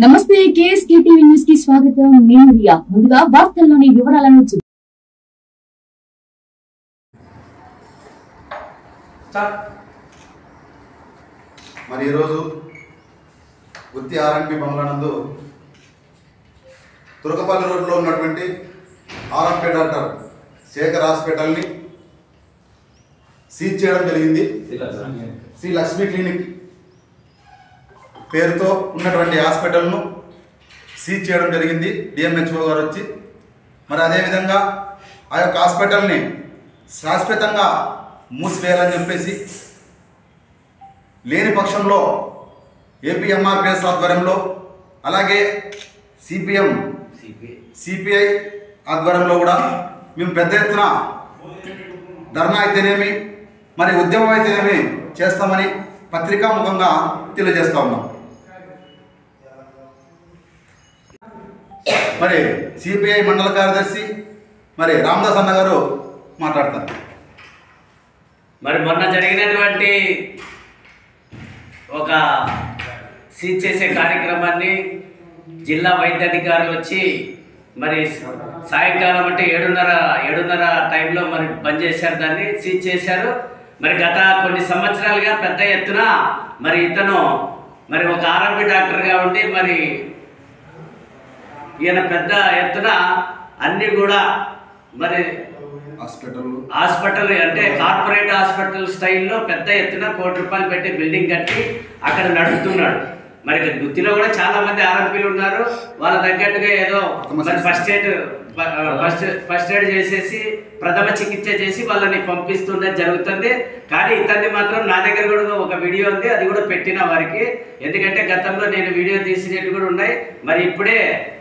నమస్తే KSK TV news కి స్వాగతం నేను రియా ముందుగా వార్తల్లోని వివరాలను చూ సార్ మరి ఈరోజు గుత్తి ఆర్ఎంపీ బంగ్లానందు తురకపల్లి రోడ్లో ఉన్నటువంటి ఆర్ఎంపీ డాక్టర్ శేఖర్ హాస్పిటల్ని సీజ్ చేయడం జరిగింది శ్రీ లక్ష్మీ క్లినిక్ పేరుతో ఉన్నటువంటి హాస్పిటల్ను సీజ్ చేయడం జరిగింది డిఎంహెచ్ఓ గారు వచ్చి మరి అదేవిధంగా ఆ యొక్క హాస్పిటల్ని శాశ్వతంగా మూసివేయాలని చెప్పేసి లేని పక్షంలో ఏపీఎంఆర్పిఎస్ ఆధ్వర్యంలో అలాగే సిపిఎం సిపిఐ ఆధ్వర్యంలో కూడా మేము పెద్ద ఎత్తున ధర్నా అయితేనేమి మరి ఉద్యమం అయితేనేమి చేస్తామని పత్రికాముఖంగా తెలియజేస్తా ఉన్నాం మరి సిపిఐ మండల కార్యదర్శి మరి రామదాస్ అన్న గారు మాట్లాడతారు మరి మొన్న జరిగినటువంటి ఒక సీజ్ చేసే కార్యక్రమాన్ని జిల్లా వైద్య అధికారులు వచ్చి మరి సాయంకాలం అంటే ఏడున్నర ఏడున్నర టైంలో మరి బంద్ చేశారు దాన్ని సీజ్ చేశారు మరి గత కొన్ని సంవత్సరాలుగా పెద్ద ఎత్తున మరి ఇతను మరి ఒక ఆరోగ్య డాక్టర్గా ఉండి మరి ఈయన పెద్ద ఎత్తున అన్నీ కూడా మరి హాస్పిటల్ హాస్పిటల్ అంటే కార్పొరేట్ హాస్పిటల్ స్టైల్లో పెద్ద ఎత్తున కోటి రూపాయలు పెట్టి బిల్డింగ్ కట్టి అక్కడ నడుపుతున్నాడు మరి ఇక్కడ గుత్తిలో కూడా చాలా మంది ఆర్ఎంపీలు ఉన్నారు వాళ్ళ తగ్గట్టుగా ఏదో మరి first aid first first aid చేసేసి ప్రథమ చికిత్స చేసి వాళ్ళని పంపిస్తుండేది జరుగుతుంది కానీ ఇతన్ని మాత్రం నా దగ్గర కూడా ఒక వీడియో ఉంది అది కూడా పెట్టిన వారికి ఎందుకంటే గతంలో నేను వీడియో తీసినట్టు కూడా ఉన్నాయి మరి ఇప్పుడే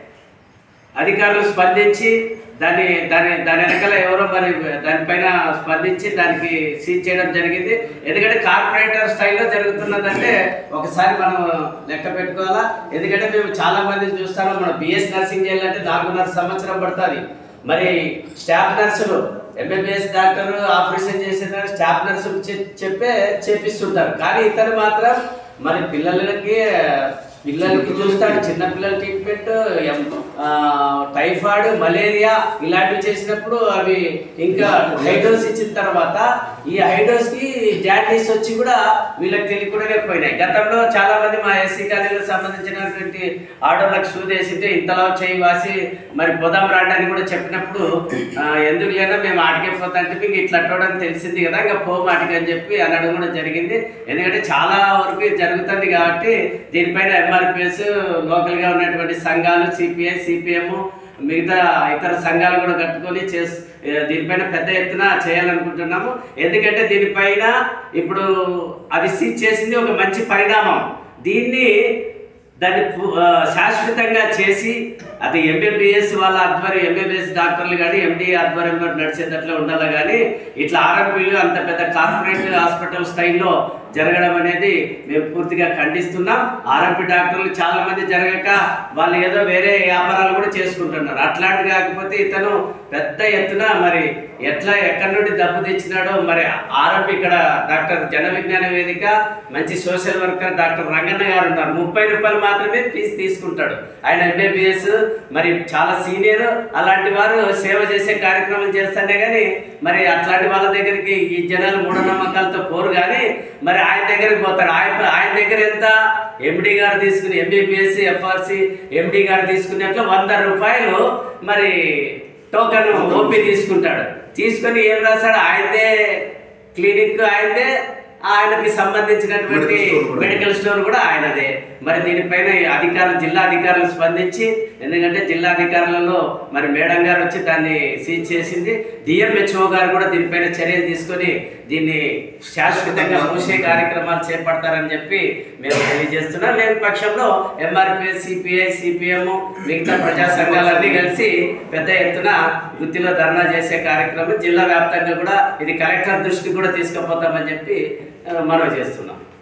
అధికారులు స్పందించి దాన్ని దాని దాని వెనకాల ఎవరో మరి దానిపైన స్పందించి దానికి సీజ్ చేయడం జరిగింది ఎందుకంటే కార్పొరేటర్ స్టైల్లో జరుగుతున్నదంటే ఒకసారి మనం లెక్క పెట్టుకోవాలా ఎందుకంటే మేము చాలా మందిని చూస్తాము మన బిఎస్ నర్సింగ్ చేయాలంటే నాలుగున్నర సంవత్సరం పడుతుంది మరి స్టాఫ్ నర్సులు ఎంబీబీఎస్ డాక్టర్ ఆపరేషన్ చేసిన స్టాఫ్ నర్సులు చె- చెప్పే చేపిస్తుంటారు కానీ ఇతను మాత్రం మరి పిల్లలకి పిల్లలకి చూస్తాడు చిన్న పిల్లల ట్రీట్మెంట్ ఎం- ఆ, టైఫాయిడ్ మలేరియా ఇలాంటివి చేసినప్పుడు అవి ఇంకా హైడ్రోస్ ఇచ్చిన తర్వాత ఈ హైడ్రోస్ కి జాండీస్ వచ్చి కూడా వీళ్ళకి తెలియకుండానే పోయినాయి గతంలో చాలా మంది మా ఎస్సీ కాలేజీలకు సంబంధించినటువంటి ఆర్డర్లకు సూదేసింటే ఇంతలో చేయి వాసి మరి పోదాం రాండి అని కూడా చెప్పినప్పుడు ఆ, ఎందుకు లేనా మేము ఆటకే పోతా అంటే మీకు ఇట్లా అట్టడం తెలిసింది కదా ఇంకా పోము ఆటకి అని చెప్పి అనడం కూడా జరిగింది ఎందుకంటే చాలా వరకు ఇది జరుగుతుంది కాబట్టి దీనిపైన ఎంఆర్పిఎస్ లోకల్గా ఉన్నటువంటి సంఘాలు సిపిఐ సిపిఎం మిగతా ఇతర సంఘాలు కూడా కట్టుకొని చేస్ ఏ, దీనిపైన పెద్ద ఎత్తున చేయాలనుకుంటున్నాము ఎందుకంటే దీనిపైన ఇప్పుడు అది సీజ్ చేసింది ఒక మంచి పరిణామం దీన్ని దాన్ని పు- ఆ, శాశ్వతంగా చేసి అది ఎంబీబీఎస్ వాళ్ళ ఆధ్వర్యం ఎంబీబీఎస్ డాక్టర్లు కానీ ఎండి ఆధ్వర్యంలో నడిచేటట్లు ఉండాలి కానీ ఇట్లా ఆర్ఎంపీలు అంత పెద్ద కార్పొరేట్ హాస్పిటల్ స్టైల్లో జరగడం అనేది మేము పూర్తిగా ఖండిస్తున్నాం ఆర్ఎంపీ డాక్టర్లు చాలా మంది జరగక వాళ్ళు ఏదో వేరే వ్యాపారాలు కూడా చేసుకుంటున్నారు అట్లాంటిది కాకపోతే ఇతను పెద్ద ఎత్తున మరి ఎట్లా ఎక్కడి నుండి డబ్బు తెచ్చినాడో మరి ఆర్ఎంపీ ఇక్కడ డాక్టర్ జన విజ్ఞాన వేదిక మంచి సోషల్ వర్కర్ డాక్టర్ రంగన్న గారు ఉన్నారు ముప్పై రూపాయలు మాత్రమే ఫీజు తీసుకుంటాడు ఆయన ఎంబీబీఎస్ మరి చాలా సీనియర్ అలాంటి వారు సేవ చేసే కార్యక్రమం చేస్తానే కానీ మరి అట్లాంటి వాళ్ళ దగ్గరికి ఈ జనాలు మూఢనమ్మకాలతో పోరు కానీ మరి ఆయన దగ్గరికి పోతాడు ఆయన ఆయన దగ్గర ఎంత ఎండి గారు తీసుకుని ఎంబీబీఎస్ ఎఫ్ఆర్సి ఎండి గారు తీసుకున్నట్లు వంద రూపాయలు మరి టోకెన్ ఓపీ తీసుకుంటాడు తీసుకొని ఏం రాస్తాడు ఆయనదే క్లినిక్ ఆయనదే ఆయనకి సంబంధించినటువంటి మెడికల్ స్టోర్ కూడా. మెడికల్ స్టోర్ కూడా ఆయనదే మరి దీనిపైన ఈ అధికారులు జిల్లా అధికారులు స్పందించి ఎందుకంటే జిల్లా అధికారులలో మరి మేడం గారు వచ్చి దాన్ని సీజ్ చేసింది డిఎంహెచ్ఓ గారు కూడా దీనిపైన చర్యలు తీసుకొని దీన్ని శాశ్వతంగా మూసే కార్యక్రమాలు చేపడతారని చెప్పి మేము తెలియజేస్తున్నాం లేని పక్షంలో ఎంఆర్పిఎస్ సిపిఐ సిపిఎం మిగతా ప్రజా సంఘాలన్నీ కలిసి పెద్ద ఎత్తున గుత్తిలో ధర్నా చేసే కార్యక్రమం జిల్లా వ్యాప్తంగా కూడా ఇది కలెక్టర్ దృష్టికి కూడా తీసుకుపోతామని చెప్పి ఆ, మనవి చేస్తున్నాం